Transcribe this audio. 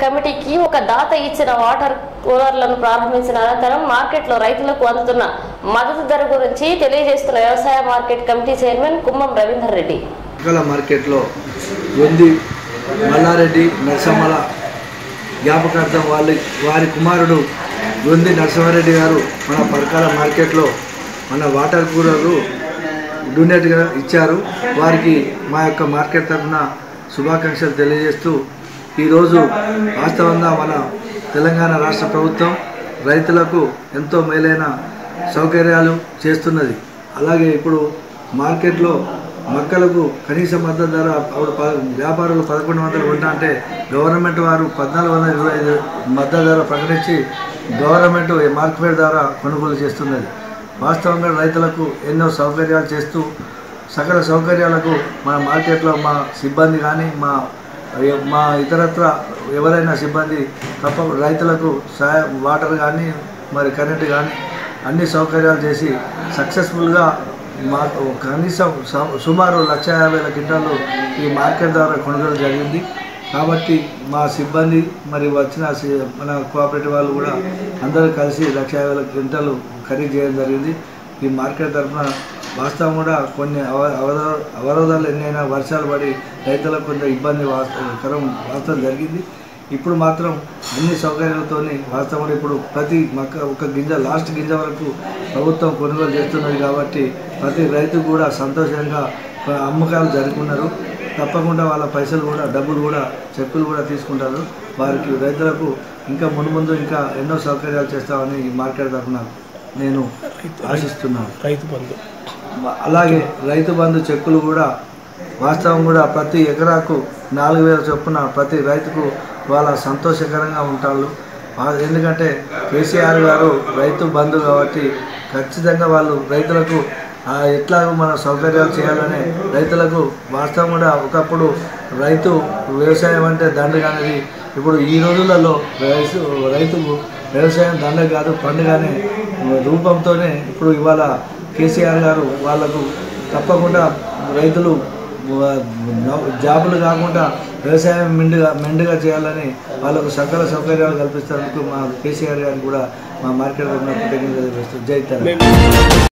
కమిటీకి ఒక దాత ఇచ్చిన వాటర్ కూలర్లను ప్రారంభించిన అనంతరం మార్కెట్లో రైతులకు అందుతున్న మద్దతు ధర గురించి తెలియజేస్తున్న వ్యవసాయ market committee chairman Kummam Ravinder Reddy Parakala మార్కెట్లో ఉంది మల్లారెడ్డి నరసమ్మల జ్ఞాపకార్థం వాళ్ళ వారి కుమారుడు గొంది నరసింహారెడ్డి గారు మన పరకాల మార్కెట్లో మన వాటర్ కూలర్లు డొనేట్గా ఇచ్చారు వారికి మా యొక్క మార్కెట్ తరఫున శుభాకాంక్షలు తెలియజేస్తూ ఈరోజు వాస్తవంగా మన తెలంగాణ రాష్ట్ర ప్రభుత్వం రైతులకు ఎంతో మేలైన సౌకర్యాలు చేస్తున్నది అలాగే ఇప్పుడు మార్కెట్లో మక్కలకు కనీస మద్దతు ధర అప్పుడు ప వ్యాపారులు పదకొండు వందలు కొంటా అంటే గవర్నమెంట్ వారు పద్నాలుగు వందల ఇరవై ఐదు మద్దతు ధర ప్రకటించి గవర్నమెంట్ మార్కెట్ ద్వారా కొనుగోలు చేస్తున్నది వాస్తవంగా రైతులకు ఎన్నో సౌకర్యాలు చేస్తూ సకల సౌకర్యాలకు మన మార్కెట్లో మా సిబ్బంది కానీ మా మా ఇతరత్ర ఎవరైనా సిబ్బంది తప్ప రైతులకు సహాయ వాటర్ కానీ మరి కరెంటు కానీ అన్ని సౌకర్యాలు చేసి సక్సెస్ఫుల్గా మా కనీసం సు- సుమారు లక్ష యాభై వేల క్వింటాలు ఈ మార్కెట్ ద్వారా కొనుగోలు జరిగింది కాబట్టి మా సిబ్బంది మరి వచ్చిన సి- మన కోఆపరేటివ్ వాళ్ళు కూడా అందరూ కలిసి లక్ష యాభై వేల క్వింటాలు ఖరీదు చేయడం జరిగింది ఈ మార్కెట్ తరఫున వాస్తవం కూడా కొన్ని అవ అవరో అవరోధాలు ఎన్నైనా వర్షాలు పడి రైతులకు కొంత ఇబ్బంది వాస్తవకరం వాస్తవం జరిగింది ఇప్పుడు మాత్రం అన్ని సౌకర్యాలతోని వాస్తవం ఇప్పుడు ప్రతి మక్క ఒక గింజ లాస్ట్ గింజ వరకు ప్రభుత్వం కొనుగోలు చేస్తున్నది కాబట్టి ప్రతి రైతు కూడా సంతోషంగా అమ్మకాలు జరుపుకున్నారు తప్పకుండా వాళ్ళ పైసలు కూడా డబ్బులు కూడా చెక్కులు కూడా తీసుకుంటారు వారికి రైతులకు ఇంకా మున్ముందు ఇంకా ఎన్నో సౌకర్యాలు చేస్తామని ఈ మార్కెట్ తరఫున నేను ఆశిస్తున్నాను రైతు బంధు అలాగే రైతు బంధు చెక్కులు కూడా వాస్తవం కూడా ప్రతి ఎకరాకు నాలుగు వేల చొప్పున ప్రతి రైతుకు వాళ్ళ సంతోషకరంగా ఉంటారు వా- ఎందుకంటే కేసీఆర్ గారు రైతు బంధు కాబట్టి ఖచ్చితంగా వాళ్ళు రైతులకు ఆ, ఎట్లాగో మన సౌకర్యాలు చేయాలని రైతులకు వాస్తవం కూడా ఒకప్పుడు రైతు వ్యవసాయం అంటే దండగ అనేది ఇప్పుడు ఈ రోజులలో రైతు రైతుకు వ్యవసాయం దండ కాదు పండుగ అనే రూపంతోనే ఇప్పుడు ఇవాళ కేసీఆర్ గారు వాళ్ళకు తప్పకుండా రైతులు వ- నౌ- జాబులు కాకుండా వ్యవసాయం మెండుగా మెండుగా చేయాలని వాళ్ళకు సకల సౌకర్యాలు కల్పిస్తున్నందుకు మా కేసీఆర్ గారికి కూడా మా మార్కెట్ కృతజ్ఞతలు తెలుపుతూ జై తెలంగాణ